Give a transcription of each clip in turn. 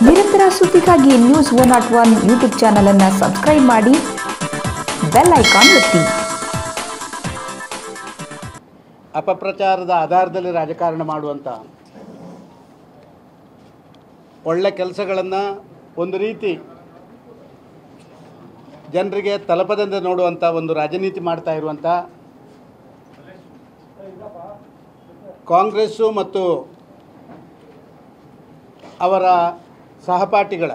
ನಿರಂತರ ಸುದ್ದಿಗಾಗಿ news one not one YouTube ಚಾನಲನ್ನು ಸಬ್ಸ್ಕ್ರೈಬ್ ಮಾಡಿ ಬೆಲ್ ಐಕಾನ್ ಒತ್ತಿ ಅಪಪ್ರಚಾರದ ಆಧಾರದಲ್ಲಿ ರಾಜಕಾರಣ ಮಾಡುವಂಥ ಒಳ್ಳೆ ಕೆಲಸಗಳನ್ನು ಒಂದು ರೀತಿ ಜನರಿಗೆ ತಲುಪದಂತೆ ನೋಡುವಂಥ ಒಂದು ರಾಜನೀತಿ ಮಾಡ್ತಾ ಇರುವಂಥ ಕಾಂಗ್ರೆಸ್ಸು ಮತ್ತು ಅವರ ಸಹಪಾಠಿಗಳ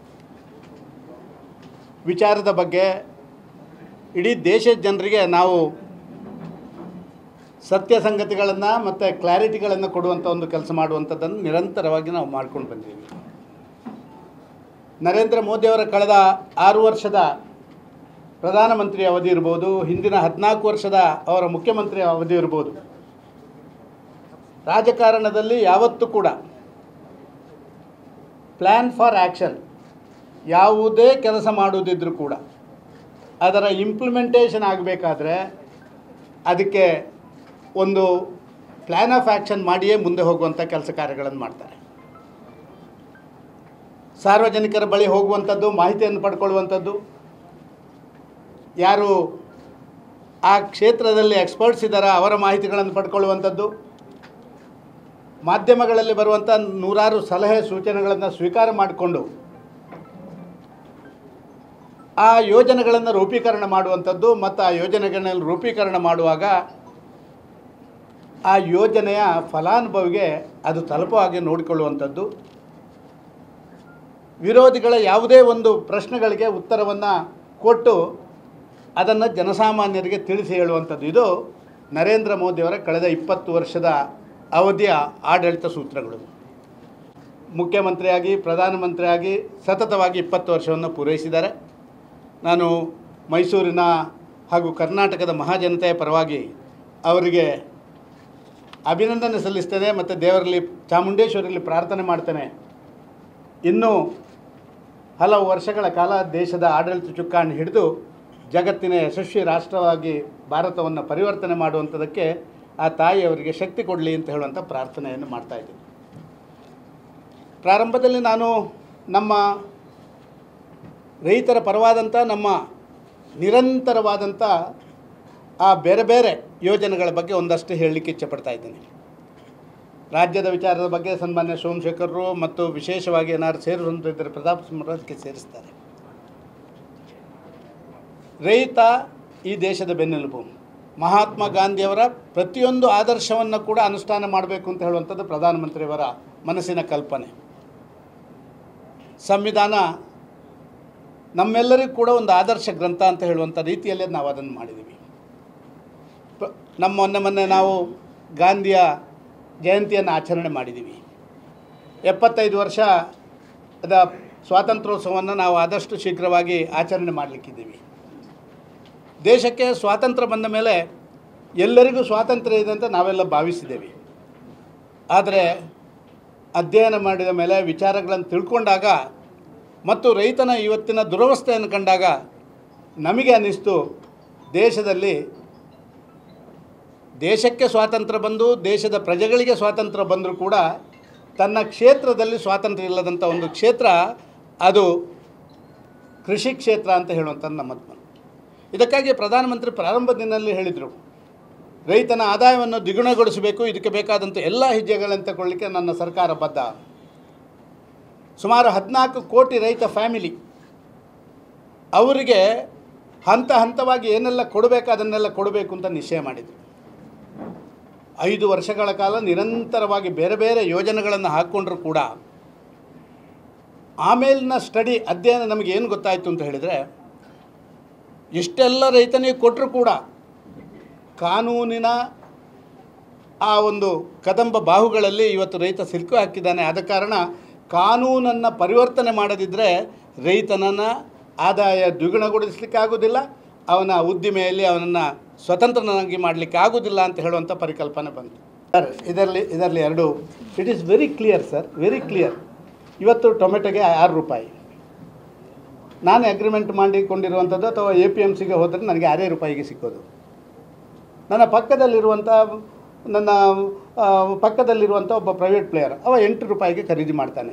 ವಿಚಾರದ ಬಗ್ಗೆ ಇಡೀ ದೇಶದ ಜನರಿಗೆ ನಾವು ಸತ್ಯ ಸಂಗತಿಗಳನ್ನು ಮತ್ತು ಕ್ಲಾರಿಟಿಗಳನ್ನು ಕೊಡುವಂಥ ಒಂದು ಕೆಲಸ ಮಾಡುವಂಥದ್ದನ್ನು ನಿರಂತರವಾಗಿ ನಾವು ಮಾಡ್ಕೊಂಡು ಬಂದಿದ್ದೀವಿ ನರೇಂದ್ರ ಮೋದಿಯವರ ಕಳೆದ ಆರು ವರ್ಷದ ಪ್ರಧಾನಮಂತ್ರಿ ಅವಧಿ ಇರ್ಬೋದು ಹಿಂದಿನ ಹದಿನಾಲ್ಕು ವರ್ಷದ ಅವರ ಮುಖ್ಯಮಂತ್ರಿ ಅವಧಿ ಇರ್ಬೋದು ರಾಜಕಾರಣದಲ್ಲಿ ಯಾವತ್ತೂ ಕೂಡ ಪ್ಲ್ಯಾನ್ ಫಾರ್ ಆ್ಯಕ್ಷನ್ ಯಾವುದೇ ಕೆಲಸ ಮಾಡುವುದಿದ್ರೂ ಕೂಡ ಅದರ ಇಂಪ್ಲಿಮೆಂಟೇಷನ್ ಆಗಬೇಕಾದ್ರೆ ಅದಕ್ಕೆ ಒಂದು ಪ್ಲ್ಯಾನ್ ಆಫ್ ಆ್ಯಕ್ಷನ್ ಮಾಡಿಯೇ ಮುಂದೆ ಹೋಗುವಂಥ ಕೆಲಸ ಕಾರ್ಯಗಳನ್ನು ಮಾಡ್ತಾರೆ ಸಾರ್ವಜನಿಕರ ಬಳಿ ಹೋಗುವಂಥದ್ದು ಮಾಹಿತಿಯನ್ನು ಪಡ್ಕೊಳ್ಳುವಂಥದ್ದು ಯಾರು ಆ ಕ್ಷೇತ್ರದಲ್ಲಿ ಎಕ್ಸ್ಪರ್ಟ್ಸ್ ಇದ್ದಾರ ಅವರ ಮಾಹಿತಿಗಳನ್ನು ಪಡ್ಕೊಳ್ಳುವಂಥದ್ದು ಮಾಧ್ಯಮಗಳಲ್ಲಿ ಬರುವಂಥ ನೂರಾರು ಸಲಹೆ ಸೂಚನೆಗಳನ್ನು ಸ್ವೀಕಾರ ಮಾಡಿಕೊಂಡು ಆ ಯೋಜನೆಗಳನ್ನು ರೂಪೀಕರಣ ಮಾಡುವಂಥದ್ದು ಮತ್ತು ಆ ಯೋಜನೆಗಳನ್ನು ರೂಪೀಕರಣ ಮಾಡುವಾಗ ಆ ಯೋಜನೆಯ ಫಲಾನುಭವಿಗೆ ಅದು ತಲುಪೋ ಹಾಗೆ ನೋಡಿಕೊಳ್ಳುವಂಥದ್ದು ವಿರೋಧಿಗಳ ಯಾವುದೇ ಒಂದು ಪ್ರಶ್ನೆಗಳಿಗೆ ಉತ್ತರವನ್ನು ಕೊಟ್ಟು ಅದನ್ನು ಜನಸಾಮಾನ್ಯರಿಗೆ ತಿಳಿಸಿ ಹೇಳುವಂಥದ್ದು ಇದು ನರೇಂದ್ರ ಮೋದಿಯವರ ಕಳೆದ ಇಪ್ಪತ್ತು ವರ್ಷದ ಅವಧಿಯ ಆಡಳಿತ ಸೂತ್ರಗಳು ಮುಖ್ಯಮಂತ್ರಿಯಾಗಿ ಪ್ರಧಾನಮಂತ್ರಿಯಾಗಿ ಸತತವಾಗಿ ಇಪ್ಪತ್ತು ವರ್ಷವನ್ನು ಪೂರೈಸಿದ್ದಾರೆ ನಾನು ಮೈಸೂರಿನ ಹಾಗೂ ಕರ್ನಾಟಕದ ಮಹಾಜನತೆಯ ಪರವಾಗಿ ಅವರಿಗೆ ಅಭಿನಂದನೆ ಸಲ್ಲಿಸ್ತೇನೆ ಮತ್ತು ದೇವರಲ್ಲಿ ಚಾಮುಂಡೇಶ್ವರಿಯಲ್ಲಿ ಪ್ರಾರ್ಥನೆ ಮಾಡ್ತೇನೆ ಇನ್ನೂ ಹಲವು ವರ್ಷಗಳ ಕಾಲ ದೇಶದ ಆಡಳಿತ ಚುಕ್ಕಾಣಿ ಹಿಡಿದು ಜಗತ್ತಿನ ಯಶಸ್ವಿ ರಾಷ್ಟ್ರವಾಗಿ ಭಾರತವನ್ನು ಪರಿವರ್ತನೆ ಮಾಡುವಂಥದ್ದಕ್ಕೆ ಆ ತಾಯಿಯವರಿಗೆ ಶಕ್ತಿ ಕೊಡಲಿ ಅಂತ ಹೇಳುವಂಥ ಪ್ರಾರ್ಥನೆಯನ್ನು ಮಾಡ್ತಾ ಇದ್ದೀನಿ ಪ್ರಾರಂಭದಲ್ಲಿ ನಾನು ನಮ್ಮ ರೈತರ ಪರವಾದಂಥ ನಮ್ಮ ನಿರಂತರವಾದಂಥ ಆ ಬೇರೆ ಬೇರೆ ಯೋಜನೆಗಳ ಬಗ್ಗೆ ಒಂದಷ್ಟು ಹೇಳಲಿಕ್ಕೆ ಇಚ್ಛೆಪಡ್ತಾ ಇದ್ದೀನಿ ರಾಜ್ಯದ ವಿಚಾರದ ಬಗ್ಗೆ ಸನ್ಮಾನ್ಯ ಸೋಮಶೇಖರರು ಮತ್ತು ವಿಶೇಷವಾಗಿ ಏನಾದ್ರು ಸೇರಿಸುವಂತಿದ್ದರೆ ಪ್ರತಾಪ್ ಸಿಂಹರು ಅದಕ್ಕೆ ಸೇರಿಸ್ತಾರೆ ರೈತ ಈ ದೇಶದ ಬೆನ್ನೆಲುಬು ಮಹಾತ್ಮ ಗಾಂಧಿಯವರ ಪ್ರತಿಯೊಂದು ಆದರ್ಶವನ್ನು ಕೂಡ ಅನುಷ್ಠಾನ ಮಾಡಬೇಕು ಅಂತ ಹೇಳುವಂಥದ್ದು ಪ್ರಧಾನಮಂತ್ರಿಯವರ ಮನಸ್ಸಿನ ಕಲ್ಪನೆ ಸಂವಿಧಾನ ನಮ್ಮೆಲ್ಲರಿಗೂ ಕೂಡ ಒಂದು ಆದರ್ಶ ಗ್ರಂಥ ಅಂತ ಹೇಳುವಂಥ ರೀತಿಯಲ್ಲೇ ನಾವು ಅದನ್ನು ಮಾಡಿದ್ದೀವಿ ಪ- ನಮ್ಮ ಮೊನ್ನೆ ಮೊನ್ನೆ ನಾವು ಗಾಂಧಿಯ ಜಯಂತಿಯನ್ನು ಆಚರಣೆ ಮಾಡಿದ್ದೀವಿ ಎಪ್ಪತ್ತೈದು ವರ್ಷದ ಸ್ವಾತಂತ್ರ್ಯೋತ್ಸವವನ್ನು ನಾವು ಆದಷ್ಟು ಶೀಘ್ರವಾಗಿ ಆಚರಣೆ ಮಾಡಲಿಕ್ಕಿದ್ದೀವಿ ದೇಶಕ್ಕೆ ಸ್ವಾತಂತ್ರ್ಯ ಬಂದ ಮೇಲೆ ಎಲ್ಲರಿಗೂ ಸ್ವಾತಂತ್ರ್ಯ ಇದೆ ಅಂತ ನಾವೆಲ್ಲ ಭಾವಿಸಿದ್ದೇವೆ ಆದರೆ ಅಧ್ಯಯನ ಮಾಡಿದ ಮೇಲೆ ವಿಚಾರಗಳನ್ನು ತಿಳ್ಕೊಂಡಾಗ ಮತ್ತು ರೈತನ ಇವತ್ತಿನ ದುರವಸ್ಥೆಯನ್ನು ಕಂಡಾಗ ನಮಗೆ ಅನ್ನಿಸ್ತು ದೇಶದಲ್ಲಿ ದೇಶಕ್ಕೆ ಸ್ವಾತಂತ್ರ್ಯ ಬಂದು ದೇಶದ ಪ್ರಜೆಗಳಿಗೆ ಸ್ವಾತಂತ್ರ್ಯ ಬಂದರೂ ಕೂಡ ತನ್ನ ಕ್ಷೇತ್ರದಲ್ಲಿ ಸ್ವಾತಂತ್ರ್ಯ ಇಲ್ಲದಂಥ ಒಂದು ಕ್ಷೇತ್ರ ಅದು ಕೃಷಿ ಕ್ಷೇತ್ರ ಅಂತ ಹೇಳುವಂಥದ್ದು ನಮ್ಮ ಮತ ಇದಕ್ಕಾಗಿ ಪ್ರಧಾನಮಂತ್ರಿ ಪ್ರಾರಂಭದಿನಲ್ಲಿ ಹೇಳಿದರು ರೈತನ ಆದಾಯವನ್ನು ದ್ವಿಗುಣಗೊಳಿಸಬೇಕು ಇದಕ್ಕೆ ಬೇಕಾದಂಥ ಎಲ್ಲ ಹೆಜ್ಜೆಗಳನ್ನು ತಗೊಳ್ಳಿಕ್ಕೆ ನನ್ನ ಸರ್ಕಾರ ಬದ್ಧ ಸುಮಾರು ಹದಿನಾಲ್ಕು ಕೋಟಿ ರೈತ ಫ್ಯಾಮಿಲಿ ಅವರಿಗೆ ಹಂತ ಹಂತವಾಗಿ ಏನೆಲ್ಲ ಕೊಡಬೇಕು ಅದನ್ನೆಲ್ಲ ಕೊಡಬೇಕು ಅಂತ ನಿಶ್ಚಯ ಮಾಡಿದರು ಐದು ವರ್ಷಗಳ ಕಾಲ ನಿರಂತರವಾಗಿ ಬೇರೆ ಬೇರೆ ಯೋಜನೆಗಳನ್ನು ಹಾಕ್ಕೊಂಡ್ರೂ ಕೂಡ ಆಮೇಲಿನ ಸ್ಟಡಿ ಅಧ್ಯಯನ ನಮಗೆ ಏನು ಗೊತ್ತಾಯಿತು ಅಂತ ಹೇಳಿದರೆ ಇಷ್ಟೆಲ್ಲ ರೈತನಿಗೆ ಕೊಟ್ಟರೂ ಕೂಡ ಕಾನೂನಿನ ಆ ಒಂದು ಕದಂಬ ಬಾಹುಗಳಲ್ಲಿ ಇವತ್ತು ರೈತ ಸಿಲುಕು ಹಾಕಿದ್ದಾನೆ ಆದ ಕಾರಣ ಕಾನೂನನ್ನು ಪರಿವರ್ತನೆ ಮಾಡದಿದ್ದರೆ ರೈತನನ್ನು ಆದಾಯ ದ್ವಿಗುಣಗೊಳಿಸಲಿಕ್ಕೆ ಆಗೋದಿಲ್ಲ ಅವನ ಉದ್ದಿಮೆಯಲ್ಲಿ ಅವನನ್ನು ಸ್ವತಂತ್ರನಾಗಿ ಮಾಡಲಿಕ್ಕೆ ಆಗೋದಿಲ್ಲ ಅಂತ ಹೇಳುವಂಥ ಪರಿಕಲ್ಪನೆ ಬಂತು ಸರ್ ಇದರಲ್ಲಿ ಇದರಲ್ಲಿ ಎರಡು it is very clear sir very clear ಇವತ್ತು ಟೊಮೆಟೊಗೆ ಆರು ರೂಪಾಯಿ ನಾನು ಅಗ್ರಿಮೆಂಟ್ ಮಾಡಿಕೊಂಡಿರುವಂಥದ್ದು ಅಥವಾ ಎ ಪಿ ಎಮ್ ಸಿಗೆ ಹೋದರೆ ನನಗೆ ಆರೇ ರೂಪಾಯಿಗೆ ಸಿಕ್ಕೋದು ನನ್ನ ಪಕ್ಕದಲ್ಲಿರುವಂಥ ನನ್ನ ಆ, ಪಕ್ಕದಲ್ಲಿರುವಂಥ ಒಬ್ಬ ಪ್ರೈವೇಟ್ ಪ್ಲೇಯರ್ ಅವ ಎಂಟು ರೂಪಾಯಿಗೆ ಖರೀದಿ ಮಾಡ್ತಾನೆ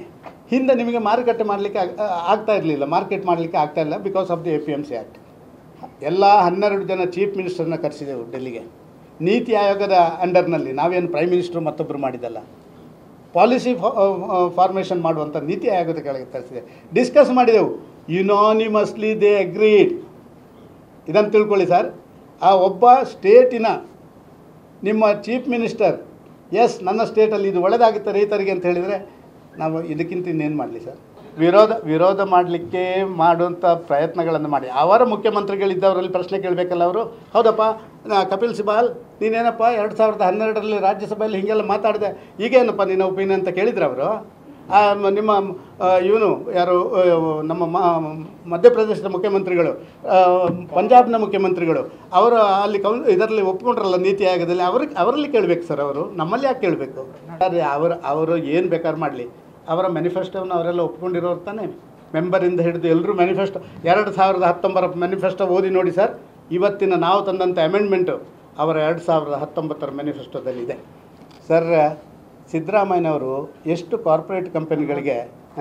ಹಿಂದೆ ನಿಮಗೆ ಮಾರುಕಟ್ಟೆ ಮಾಡಲಿಕ್ಕೆ ಆಗ್ತಾ ಇರಲಿಲ್ಲ ಮಾರ್ಕೆಟ್ ಮಾಡಲಿಕ್ಕೆ ಆಗ್ತಾ ಇಲ್ಲ because of the A P M C act ಎಲ್ಲ ಹನ್ನೆರಡು ಜನ ಚೀಫ್ ಮಿನಿಸ್ಟರ್ನ ಕರೆಸಿದೆವು ಡೆಲ್ಲಿಗೆ ನೀತಿ ಆಯೋಗದ ಅಂಡರ್ನಲ್ಲಿ ನಾವೇನು ಪ್ರೈಮ್ ಮಿನಿಸ್ಟರ್ ಮತ್ತೊಬ್ಬರು ಮಾಡಿದ್ದಲ್ಲ ಪಾಲಿಸಿ ಫಾರ್ಮೇಷನ್ ಮಾಡುವಂಥ ನೀತಿ ಆಯೋಗದ ಕೆಳಗೆ ತರಿಸಿದೆ ಡಿಸ್ಕಸ್ ಮಾಡಿದೆವು ಯುನಾನಿಮಸ್ಲಿ ದೇ ಅಗ್ರೀಡ್ ಇದನ್ನು ತಿಳ್ಕೊಳ್ಳಿ ಸರ್ ಆ ಒಬ್ಬ ಸ್ಟೇಟಿನ ನಿಮ್ಮ ಚೀಫ್ ಮಿನಿಸ್ಟರ್ ಎಸ್ ನನ್ನ ಸ್ಟೇಟಲ್ಲಿ ಇದು ಒಳ್ಳೆದಾಗುತ್ತೆ ರೈತರಿಗೆ ಅಂತ ಹೇಳಿದರೆ ನಾವು ಇದಕ್ಕಿಂತ ಇನ್ನೇನು ಮಾಡಲಿ ಸರ್ ವಿರೋಧ ವಿರೋಧ ಮಾಡಲಿಕ್ಕೆ ಮಾಡುವಂಥ ಪ್ರಯತ್ನಗಳನ್ನು ಮಾಡಿ ಅವರ ಮುಖ್ಯಮಂತ್ರಿಗಳಿದ್ದವರಲ್ಲಿ ಪ್ರಶ್ನೆ ಕೇಳಬೇಕಲ್ಲ ಅವರು ಹೌದಪ್ಪ ನಾ- ಕಪಿಲ್ ಸಿಬಾಲ್ ನೀನೇನಪ್ಪ ಎರಡು ಸಾವಿರದ ಹನ್ನೆರಡರಲ್ಲಿ ರಾಜ್ಯಸಭೆಯಲ್ಲಿ ಹೀಗೆಲ್ಲ ಮಾತಾಡಿದೆ ಈಗೇನಪ್ಪ ನಿನ್ನ ಒಪಿನಿಯನ್ ಅಂತ ಕೇಳಿದ್ರು ಅವರು ಆ, ಮ- ನಿಮ್ಮ ಇವನು ಯಾರು ಆ, ನಮ್ಮ ಮ- ಮಧ್ಯಪ್ರದೇಶದ ಮುಖ್ಯಮಂತ್ರಿಗಳು ಆ, ಪಂಜಾಬ್ನ ಮುಖ್ಯಮಂತ್ರಿಗಳು ಅವರು ಅಲ್ಲಿ ಕೌನ್ ಇದರಲ್ಲಿ ಒಪ್ಕೊಂಡ್ರಲ್ಲ ನೀತಿ ಆಯೋಗದಲ್ಲಿ ಅವ್ರಿಗೆ ಅವರಲ್ಲಿ ಕೇಳಬೇಕು ಸರ್ ಅವರು ನಮ್ಮಲ್ಲಿ ಯಾಕೆ ಕೇಳಬೇಕು ಸರ್ ಅವರು ಅವರು ಏನು ಬೇಕಾದ್ರೂ ಮಾಡಲಿ ಅವರ ಮ್ಯಾನಿಫೆಸ್ಟೋವನ್ನು ಅವರೆಲ್ಲ ಒಪ್ಕೊಂಡಿರೋರು ತಾನೇ ಮೆಂಬರಿಂದ ಹಿಡಿದು ಎಲ್ಲರೂ ಮ್ಯಾನಿಫೆಸ್ಟೋ ಎರಡು ಸಾವಿರದ ಹತ್ತೊಂಬತ್ತರ ಮ್ಯಾನಿಫೆಸ್ಟೋ ಓದಿ ನೋಡಿ ಸರ್ ಇವತ್ತಿನ ನಾವು ತಂದಂಥ ಅಮೆಂಡ್ಮೆಂಟು ಅವರ ಎರಡು ಸಾವಿರದ ಹತ್ತೊಂಬತ್ತರ ಮ್ಯಾನಿಫೆಸ್ಟೋದಲ್ಲಿದೆ ಸರ್ ಸಿದ್ದರಾಮಯ್ಯನವರು ಎಷ್ಟು ಕಾರ್ಪೊರೇಟ್ ಕಂಪನಿಗಳಿಗೆ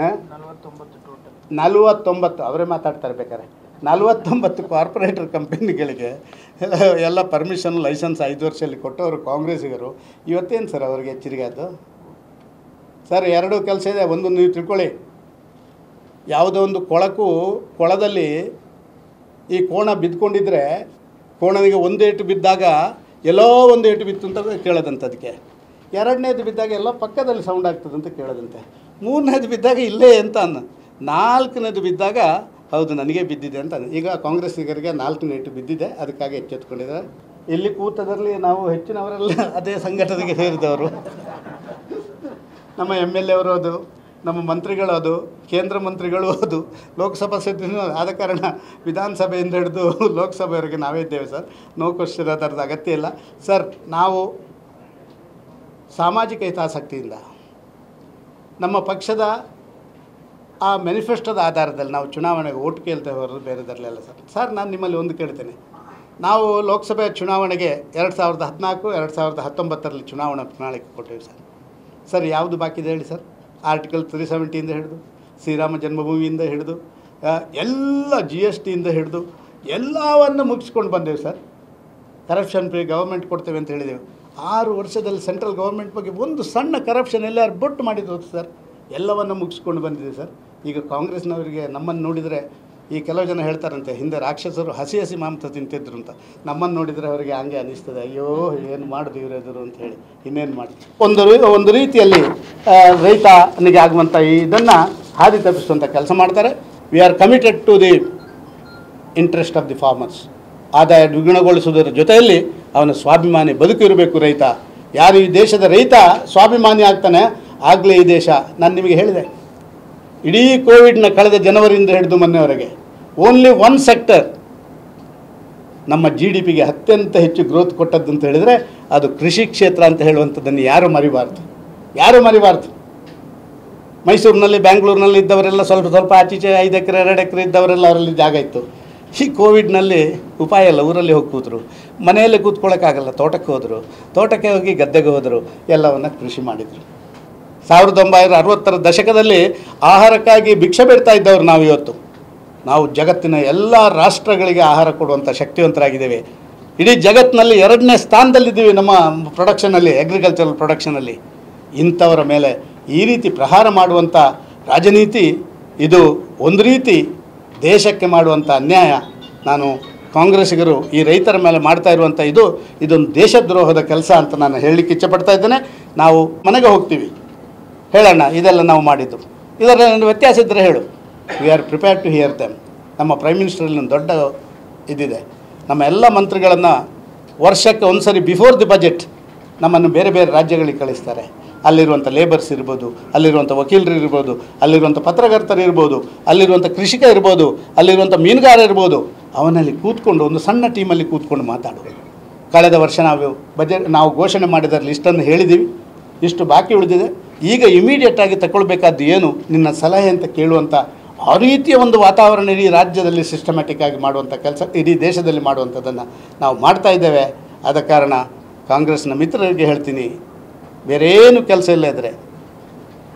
ನಲವತ್ತೊಂಬತ್ತು ಅವರೇ ಮಾತಾಡ್ತಾರೆ ಬೇಕಾರೆ ನಲವತ್ತೊಂಬತ್ತು ಕಾರ್ಪೊರೇಟರ್ ಕಂಪನಿಗಳಿಗೆ ಎಲ್ಲ ಪರ್ಮಿಷನ್ ಲೈಸೆನ್ಸ್ ಐದು ವರ್ಷದಲ್ಲಿ ಕೊಟ್ಟವರು ಕಾಂಗ್ರೆಸ್ಸಿಗರು ಇವತ್ತೇನು ಸರ್ ಅವ್ರಿಗೆ ಎಚ್ಚರಿಕೆ ಅದು ಸರ್ ಎರಡು ಕೆಲಸ ಇದೆ ಒಂದು ನೀವು ತಿಳ್ಕೊಳ್ಳಿ ಯಾವುದೋ ಒಂದು ಕೊಳಕು ಕೊಳದಲ್ಲಿ ಈ ಕೋಣ ಬಿದ್ದುಕೊಂಡಿದ್ರೆ ಕೋಣನಿಗೆ ಒಂದು ಏಟು ಬಿದ್ದಾಗ ಎಲ್ಲೋ ಒಂದು ಏಟು ಬಿತ್ತು ಅಂತ ಕೇಳೋದಂತೆ ಅದಕ್ಕೆ ಎರಡನೇದು ಬಿದ್ದಾಗ ಎಲ್ಲ ಪಕ್ಕದಲ್ಲಿ ಸೌಂಡ್ ಆಗ್ತದೆ ಅಂತ ಕೇಳೋದಂತೆ ಮೂರನೇದು ಬಿದ್ದಾಗ ಇಲ್ಲೇ ಅಂತ ಅನ್ನ ನಾಲ್ಕನೇದು ಬಿದ್ದಾಗ ಹೌದು ನನಗೆ ಬಿದ್ದಿದೆ ಅಂತ ಅನ್ನ. ಈಗ ಕಾಂಗ್ರೆಸ್ಸಿಗರಿಗೆ ನಾಲ್ಕನೇ ಏಟು ಬಿದ್ದಿದೆ ಅದಕ್ಕಾಗಿ ಎಚ್ಚೆತ್ಕೊಂಡಿದ್ದಾರೆ ಇಲ್ಲಿ ಕೂತದರಲ್ಲಿ ನಾವು ಹೆಚ್ಚಿನವರೆಲ್ಲ ಅದೇ ಸಂಘಟನೆಗೆ ಸೇರಿದವರು ನಮ್ಮ ಎಮ್ ಎಲ್ ಎ ಅವರು ಅದು ನಮ್ಮ ಮಂತ್ರಿಗಳು ಅದು ಕೇಂದ್ರ ಮಂತ್ರಿಗಳು ಅದು ಲೋಕಸಭಾ ಸದಸ್ಯರು ಆದ ಕಾರಣ ವಿಧಾನಸಭೆಯಿಂದ ಹಿಡಿದು ಲೋಕಸಭೆವರೆಗೆ ನಾವೇ ಇದ್ದೇವೆ ಸರ್ ನೋ ಕ್ವಶನ್ ಅದರದ ಅಗತ್ಯ ಇಲ್ಲ ಸರ್ ನಾವು ಸಾಮಾಜಿಕ ಹಿತಾಸಕ್ತಿಯಿಂದ ನಮ್ಮ ಪಕ್ಷದ ಆ ಮ್ಯಾನಿಫೆಸ್ಟೋದ ಆಧಾರದಲ್ಲಿ ನಾವು ಚುನಾವಣೆಗೆ ಓಟ್ ಕೇಳ್ತೇವೆ ಹೊರತು ಬೇರೆದರಲ್ಲೆಲ್ಲ ಸರ್ ಸರ್ ನಾನು ನಿಮ್ಮಲ್ಲಿ ಒಂದು ಕೇಳ್ತೇನೆ ನಾವು ಲೋಕಸಭೆ ಚುನಾವಣೆಗೆ ಎರಡು ಸಾವಿರದ ಹದಿನಾಲ್ಕು ಎರಡು ಸಾವಿರದ ಹತ್ತೊಂಬತ್ತರಲ್ಲಿ ಚುನಾವಣಾ ಪ್ರಣಾಳಿಕೆ ಕೊಟ್ಟೇವೆ ಸರ್ ಸರ್ ಯಾವುದು ಬಾಕಿ ಇದೆ ಹೇಳಿ ಸರ್ ಆರ್ಟಿಕಲ್ ತ್ರೀ ಸೆವೆಂಟಿಯಿಂದ ಹಿಡಿದು ಶ್ರೀರಾಮ ಜನ್ಮಭೂಮಿಯಿಂದ ಹಿಡಿದು ಆ, ಎಲ್ಲ ಜಿ ಎಸ್ ಟಿಯಿಂದ ಹಿಡಿದು ಎಲ್ಲವನ್ನು ಮುಗಿಸ್ಕೊಂಡು ಬಂದೇವೆ ಸರ್ ಕರಪ್ಷನ್ ಫ್ರೀ ಗೌರ್ಮೆಂಟ್ ಕೊಡ್ತೇವೆ ಅಂತ ಹೇಳಿದೆವು ಆರು ವರ್ಷದಲ್ಲಿ ಸೆಂಟ್ರಲ್ ಗೌರ್ಮೆಂಟ್ ಬಗ್ಗೆ ಒಂದು ಸಣ್ಣ ಕರಪ್ಷನ್ ಎಲ್ಲರೂ ಬೊಟ್ಟು ಮಾಡಿದ್ರು ಸರ್ ಎಲ್ಲವನ್ನು ಮುಗಿಸ್ಕೊಂಡು ಬಂದಿದೆ ಸರ್ ಈಗ ಕಾಂಗ್ರೆಸ್ನವರಿಗೆ ನಮ್ಮನ್ನು ನೋಡಿದರೆ ಈ ಕೆಲವು ಜನ ಹೇಳ್ತಾರಂತೆ ಹಿಂದೆ ರಾಕ್ಷಸರು ಹಸಿ ಹಸಿ ಮಾಂಸ ತಿಂತಿದ್ರು ಅಂತ ನಮ್ಮನ್ನು ನೋಡಿದರೆ ಅವರಿಗೆ ಹಂಗೆ ಅನಿಸ್ತದೆ ಅಯ್ಯೋ ಏನು ಮಾಡೋದು ಇವರೆದುರು ಅಂತ ಹೇಳಿ ಇನ್ನೇನು ಮಾಡಿ ಒಂದು ರೀ- ಒಂದು ರೀತಿಯಲ್ಲಿ ಆ, ರೈತನಿಗೆ ಆಗುವಂಥ ಇದನ್ನು ಹಾದಿ ತಪ್ಪಿಸುವಂಥ ಕೆಲಸ ಮಾಡ್ತಾರೆ we are committed to the interest of the farmers ಆದಾಯ ದ್ವಿಗುಣಗೊಳಿಸುವುದರ ಜೊತೆಯಲ್ಲಿ ಅವನ ಸ್ವಾಭಿಮಾನಿ ಬದುಕು ಇರಬೇಕು ರೈತ ಯಾರು ಈ ದೇಶದ ರೈತ ಸ್ವಾಭಿಮಾನಿ ಆಗ್ತಾನೆ ಆಗಲೇ ಈ ದೇಶ ನಾನು ನಿಮಗೆ ಹೇಳಿದೆ ಇಡೀ ಕೋವಿಡ್ನ ಕಳೆದ ಜನವರಿಯಿಂದ ಹಿಡಿದು ಮೊನ್ನೆವರೆಗೆ ಓನ್ಲಿ ಒನ್ ಸೆಕ್ಟರ್ ನಮ್ಮ ಜಿ ಡಿ ಪಿಗೆ ಅತ್ಯಂತ ಹೆಚ್ಚು ಗ್ರೋತ್ ಕೊಟ್ಟದ್ದು ಅಂತ ಹೇಳಿದರೆ ಅದು ಕೃಷಿ ಕ್ಷೇತ್ರ ಅಂತ ಹೇಳುವಂಥದ್ದನ್ನು ಯಾರು ಮರಿಬಾರ್ದು ಯಾರು ಮರಿಬಾರ್ದು ಮೈಸೂರಿನಲ್ಲಿ ಬ್ಯಾಂಗ್ಳೂರಿನಲ್ಲಿ ಇದ್ದವರೆಲ್ಲ ಸ್ವಲ್ಪ ಸ್ವಲ್ಪ ಆಚೀಚೆ ಐದು ಎಕರೆ ಎರಡು ಎಕರೆ ಇದ್ದವರೆಲ್ಲ ಅವರಲ್ಲಿ ಜಾಗ ಇತ್ತು ಈ ಕೋವಿಡ್ನಲ್ಲಿ ಉಪಾಯ ಇಲ್ಲ ಊರಲ್ಲಿ ಹೋಗಿ ಕೂತರು ಮನೆಯಲ್ಲೇ ಕೂತ್ಕೊಳ್ಳೋಕ್ಕಾಗಲ್ಲ ತೋಟಕ್ಕೆ ಹೋದರು ತೋಟಕ್ಕೆ ಹೋಗಿ ಗದ್ದೆಗೆ ಹೋದರು ಎಲ್ಲವನ್ನು ಕೃಷಿ ಮಾಡಿದರು ಸಾವಿರದ ಒಂಬೈನೂರ ಅರವತ್ತರ ದಶಕದಲ್ಲಿ ಆಹಾರಕ್ಕಾಗಿ ಭಿಕ್ಷೆ ಬೇಡ್ತಾ ಇದ್ದವರು ನಾವು ಇವತ್ತು ನಾವು ಜಗತ್ತಿನ ಎಲ್ಲ ರಾಷ್ಟ್ರಗಳಿಗೆ ಆಹಾರ ಕೊಡುವಂಥ ಶಕ್ತಿವಂತರಾಗಿದ್ದೇವೆ ಇಡೀ ಜಗತ್ತಿನಲ್ಲಿ ಎರಡನೇ ಸ್ಥಾನದಲ್ಲಿದ್ದೀವಿ ನಮ್ಮ ಪ್ರೊಡಕ್ಷನಲ್ಲಿ ಅಗ್ರಿಕಲ್ಚರಲ್ ಪ್ರೊಡಕ್ಷನಲ್ಲಿ ಇಂಥವರ ಮೇಲೆ ಈ ರೀತಿ ಪ್ರಹಾರ ಮಾಡುವಂಥ ರಾಜನೀತಿ ಇದು ಒಂದು ರೀತಿ ದೇಶಕ್ಕೆ ಮಾಡುವಂಥ ಅನ್ಯಾಯ ನಾನು ಕಾಂಗ್ರೆಸ್ಸಿಗರು ಈ ರೈತರ ಮೇಲೆ ಮಾಡ್ತಾ ಇರುವಂಥ ಇದು ಇದೊಂದು ದೇಶದ್ರೋಹದ ಕೆಲಸ ಅಂತ ನಾನು ಹೇಳಲಿಕ್ಕೆ ಇಚ್ಛಪಡ್ತಾ ಇದ್ದೇನೆ ನಾವು ಮನೆಗೆ ಹೋಗ್ತೀವಿ ಹೇಳೋಣ ಇದೆಲ್ಲ ನಾವು ಮಾಡಿದ್ದು ಇದರ ವ್ಯತ್ಯಾಸ ಇದ್ದರೆ ಹೇಳು we are prepare to hear them ನಮ್ಮ ಪ್ರೈಮ್ ಮಿನಿಸ್ಟರಲ್ಲಿ ಒಂದು ದೊಡ್ಡ ಇದಿದೆ ನಮ್ಮ ಎಲ್ಲ ಮಂತ್ರಿಗಳನ್ನು ವರ್ಷಕ್ಕೆ ಒಂದು ಸರಿ ಬಿಫೋರ್ ದಿ ಬಜೆಟ್ ನಮ್ಮನ್ನು ಬೇರೆ ಬೇರೆ ರಾಜ್ಯಗಳಿಗೆ ಕಳಿಸ್ತಾರೆ ಅಲ್ಲಿರುವಂಥ ಲೇಬರ್ಸ್ ಇರ್ಬೋದು ಅಲ್ಲಿರುವಂಥ ವಕೀಲರು ಇರ್ಬೋದು ಅಲ್ಲಿರುವಂಥ ಪತ್ರಕರ್ತರು ಇರ್ಬೋದು ಅಲ್ಲಿರುವಂಥ ಕೃಷಿಕ ಇರ್ಬೋದು ಅಲ್ಲಿರುವಂಥ ಮೀನುಗಾರ ಇರ್ಬೋದು ಅವನಲ್ಲಿ ಕೂತ್ಕೊಂಡು ಒಂದು ಸಣ್ಣ ಟೀಮಲ್ಲಿ ಕೂತ್ಕೊಂಡು ಮಾತಾಡೋದು ಕಳೆದ ವರ್ಷ ನಾವು ಬಜೆಟ್ ನಾವು ಘೋಷಣೆ ಮಾಡಿದ ಲಿಸ್ಟನ್ನು ಹೇಳಿದ್ದೀವಿ ಇಷ್ಟು ಬಾಕಿ ಉಳಿದಿದೆ ಈಗ ಇಮಿಡಿಯೇಟ್ ಆಗಿ ತಗೊಳ್ಬೇಕಾದ್ದು ಏನು ನಿನ್ನ ಸಲಹೆ ಅಂತ ಕೇಳುವಂಥ ಆ ರೀತಿಯ ಒಂದು ವಾತಾವರಣ ಇಡೀ ರಾಜ್ಯದಲ್ಲಿ ಸಿಸ್ಟಮ್ಯಾಟಿಕ್ ಆಗಿ ಮಾಡುವಂಥ ಕೆಲಸ ಇಡೀ ದೇಶದಲ್ಲಿ ಮಾಡುವಂಥದ್ದನ್ನು ನಾವು ಮಾಡ್ತಾ ಇದ್ದೇವೆ ಆದ ಕಾರಣ ಕಾಂಗ್ರೆಸ್ನ ಮಿತ್ರರಿಗೆ ಹೇಳ್ತೀನಿ ಬೇರೇನು ಕೆಲಸ ಇಲ್ಲ ಇದ್ದರೆ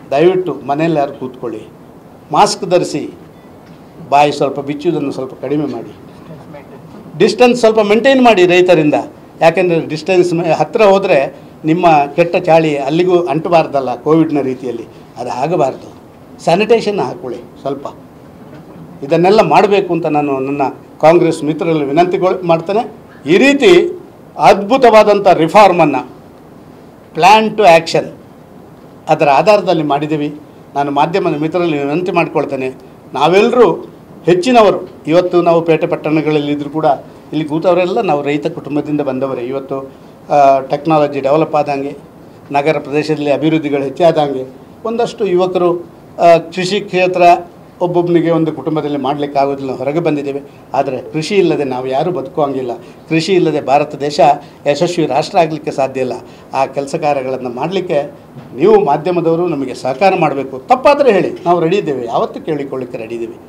ದಯವಿಟ್ಟು ಮನೆಯಲ್ಲಿ ಯಾರು ಕೂತ್ಕೊಳ್ಳಿ ಮಾಸ್ಕ್ ಧರಿಸಿ ಬಾಯಿ ಸ್ವಲ್ಪ ಬಿಚ್ಚುವುದನ್ನು ಸ್ವಲ್ಪ ಕಡಿಮೆ ಮಾಡಿ ಡಿಸ್ಟೆನ್ಸ್ ಸ್ವಲ್ಪ ಮೇಂಟೈನ್ ಮಾಡಿ ರೈತರಿಂದ ಯಾಕೆಂದರೆ ಡಿಸ್ಟೆನ್ಸ್ ಹತ್ತಿರ ಹೋದರೆ ನಿಮ್ಮ ಕೆಟ್ಟ ಚಾಳಿ ಅಲ್ಲಿಗೂ ಅಂಟಬಾರ್ದಲ್ಲ ಕೋವಿಡ್ನ ರೀತಿಯಲ್ಲಿ ಅದು ಆಗಬಾರ್ದು ಸ್ಯಾನಿಟೇಷನ್ ಹಾಕೊಳ್ಳಿ ಸ್ವಲ್ಪ ಇದನ್ನೆಲ್ಲ ಮಾಡಬೇಕು ಅಂತ ನಾನು ನನ್ನ ಕಾಂಗ್ರೆಸ್ ಮಿತ್ರರಲ್ಲಿ ವಿನಂತಿಗಳು ಮಾಡ್ತೇನೆ ಈ ರೀತಿ ಅದ್ಭುತವಾದಂಥ ರಿಫಾರ್ಮನ್ನು ಪ್ಲ್ಯಾನ್ ಟು ಆ್ಯಕ್ಷನ್ ಅದರ ಆಧಾರದಲ್ಲಿ ಮಾಡಿದ್ದೀವಿ ನಾನು ಮಾಧ್ಯಮದ ಮಿತ್ರರಲ್ಲಿ ವಿನಂತಿ ಮಾಡಿಕೊಳ್ತೇನೆ ನಾವೆಲ್ಲರೂ ಹೆಚ್ಚಿನವರು ಇವತ್ತು ನಾವು ಪೇಟೆ ಪಟ್ಟಣಗಳಲ್ಲಿದ್ದರೂ ಕೂಡ ಇಲ್ಲಿ ಕೂತವರೆಲ್ಲ ನಾವು ರೈತ ಕುಟುಂಬದಿಂದ ಬಂದವರೇ ಇವತ್ತು ಟೆಕ್ನಾಲಜಿ ಡೆವಲಪ್ ಆದಂಗೆ ನಗರ ಪ್ರದೇಶದಲ್ಲಿ ಅಭಿವೃದ್ಧಿಗಳು ಹೆಚ್ಚಾದಂಗೆ ಒಂದಷ್ಟು ಯುವಕರು ಆ, ಕೃಷಿ ಕ್ಷೇತ್ರ ಒಬ್ಬೊಬ್ಬನಿಗೆ ಒಂದು ಕುಟುಂಬದಲ್ಲಿ ಮಾಡಲಿಕ್ಕೆ ಆಗೋದಿಲ್ಲ ಹೊರಗೆ ಬಂದಿದ್ದೇವೆ ಆದರೆ ಕೃಷಿ ಇಲ್ಲದೆ ನಾವು ಯಾರೂ ಬದುಕುವಂಗಿಲ್ಲ ಕೃಷಿ ಇಲ್ಲದೆ ಭಾರತ ದೇಶ ಯಶಸ್ವಿ ರಾಷ್ಟ್ರ ಆಗಲಿಕ್ಕೆ ಸಾಧ್ಯ ಇಲ್ಲ ಆ ಕೆಲಸ ಕಾರ್ಯಗಳನ್ನು ಮಾಡಲಿಕ್ಕೆ ನೀವು ಮಾಧ್ಯಮದವರು ನಮಗೆ ಸಹಕಾರ ಮಾಡಬೇಕು ತಪ್ಪಾದರೆ ಹೇಳಿ ನಾವು ರೆಡಿ ಇದ್ದೇವೆ ಯಾವತ್ತೂ ಕೇಳಿಕೊಳ್ಳಿಕ್ಕೆ ರೆಡಿ ಇದ್ದೀವಿ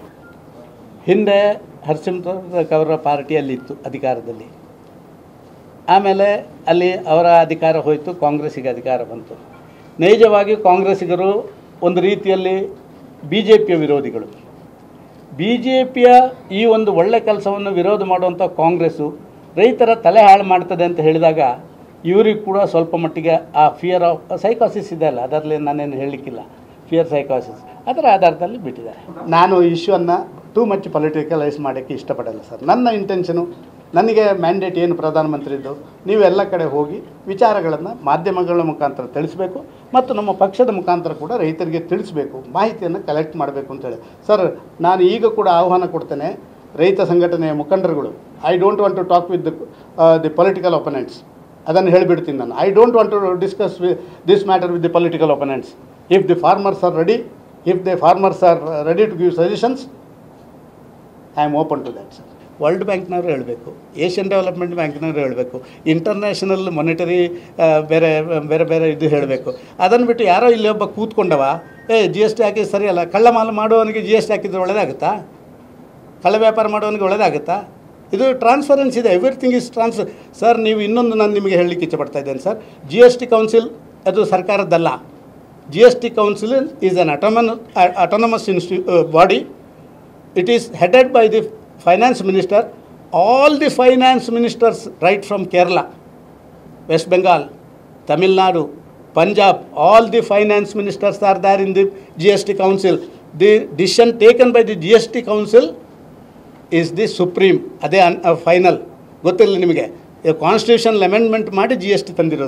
ಹಿಂದೆ ಹರ್ಸಿಮ್ರತ್ ಅವರ ಪಾರ್ಟಿಯಲ್ಲಿತ್ತು ಅಧಿಕಾರದಲ್ಲಿ ಆಮೇಲೆ ಅಲ್ಲಿ ಅವರ ಅಧಿಕಾರ ಹೋಯಿತು ಕಾಂಗ್ರೆಸ್ಸಿಗೆ ಅಧಿಕಾರ ಬಂತು ನೈಜವಾಗಿ ಕಾಂಗ್ರೆಸ್ಸಿಗರು ಒಂದು ರೀತಿಯಲ್ಲಿ ಬಿ ಜೆ ಪಿಯ ವಿರೋಧಿಗಳು ಬಿ ಜೆ ಪಿಯ ಈ ಒಂದು ಒಳ್ಳೆ ಕೆಲಸವನ್ನು ವಿರೋಧ ಮಾಡುವಂಥ ಕಾಂಗ್ರೆಸ್ಸು ರೈತರ ತಲೆ ಹಾಳು ಮಾಡ್ತದೆ ಅಂತ ಹೇಳಿದಾಗ ಇವರಿಗೆ ಕೂಡ ಸ್ವಲ್ಪ ಮಟ್ಟಿಗೆ ಆ ಫಿಯರ್ ಆಫ್ ಸೈಕಾಸಿಸ್ ಇದೆ ಅಲ್ಲ ಅದರಲ್ಲಿ ನಾನೇನು ಹೇಳಲಿಕ್ಕಿಲ್ಲ ಫಿಯರ್ ಸೈಕಾಸಿಸ್ ಅದರ ಆಧಾರದಲ್ಲಿ ಬಿಟ್ಟಿದ್ದಾರೆ ನಾನು ಇಶ್ಯೂವನ್ನು ಟೂ ಮಚ್ ಪೊಲಿಟಿಕಲೈಸ್ ಮಾಡೋಕ್ಕೆ ಇಷ್ಟಪಡಲ್ಲ ಸರ್ ನನ್ನ ಇಂಟೆನ್ಷನು ನನಗೆ ಮ್ಯಾಂಡೇಟ್ ಏನು ಪ್ರಧಾನಮಂತ್ರಿದ್ದು ನೀವು ಎಲ್ಲ ಕಡೆ ಹೋಗಿ ವಿಚಾರಗಳನ್ನು ಮಾಧ್ಯಮಗಳ ಮುಖಾಂತರ ತಿಳಿಸ್ಬೇಕು ಮತ್ತು ನಮ್ಮ ಪಕ್ಷದ ಮುಖಾಂತರ ಕೂಡ ರೈತರಿಗೆ ತಿಳಿಸ್ಬೇಕು ಮಾಹಿತಿಯನ್ನು ಕಲೆಕ್ಟ್ ಮಾಡಬೇಕು ಅಂತೇಳಿ ಸರ್ ನಾನು ಈಗ ಕೂಡ ಆಹ್ವಾನ ಕೊಡ್ತೇನೆ ರೈತ ಸಂಘಟನೆಯ ಮುಖಂಡರುಗಳು I don't want to talk with the political opponents ಅದನ್ನು ಹೇಳಿಬಿಡ್ತೀನಿ ನಾನು I don't want to discuss we this matter with the political opponents if the farmers are ready if the farmers are ready to give suggestions I am open to that sir world ಬ್ಯಾಂಕ್ನವರು ಹೇಳಬೇಕು Asian development ಬ್ಯಾಂಕ್ನವರು ಹೇಳಬೇಕು international monetary ಬೇರೆ ಬೇರೆ ಬೇರೆ ಇದು ಹೇಳಬೇಕು ಅದನ್ನು ಬಿಟ್ಟು ಯಾರೋ ಇಲ್ಲಿ ಒಬ್ಬ ಕೂತ್ಕೊಂಡವ ಏ ಜಿ ಎಸ್ ಟಿ ಹಾಕಿದ್ದು ಸರಿಯಲ್ಲ ಕಳ್ಳ ಮಾಲು ಮಾಡುವವನಿಗೆ ಜಿ ಎಸ್ ಟಿ ಹಾಕಿದ್ರೆ ಒಳ್ಳೆಯದಾಗುತ್ತಾ ಕಳ್ಳ ವ್ಯಾಪಾರ ಮಾಡೋನಿಗೆ ಒಳ್ಳೆಯದಾಗುತ್ತಾ ಇದು ಟ್ರಾನ್ಸ್ಫರೆನ್ಸ್ ಇದೆ ಎವ್ರಿಥಿಂಗ್ ಇಸ್ ಟ್ರಾನ್ಸ್ಫರ್ ಸರ್ ನೀವು ಇನ್ನೊಂದು ನಾನು ನಿಮಗೆ ಹೇಳಲಿಕ್ಕೆ ಇಚ್ಛಪಡ್ತಾ ಇದ್ದೇನೆ sir G S T council ಅದು ಸರ್ಕಾರದ್ದಲ್ಲ G S T council is an ಅಟೋಮನ್ ಅಟೋನಮಸ್ ಇನ್ಸ್ಟಿ body it is headed by the finance minister all the finance ministers right from kerala west bengal tamil nadu punjab all the finance ministers are there in the gst council the decision taken by the gst council is the supreme ಅದೇ final ಗೊತ್ತಿರಲಿ ನಿಮಗೆ constitution amendment ಮಾಡಿ G S T ತಂದಿರೋದು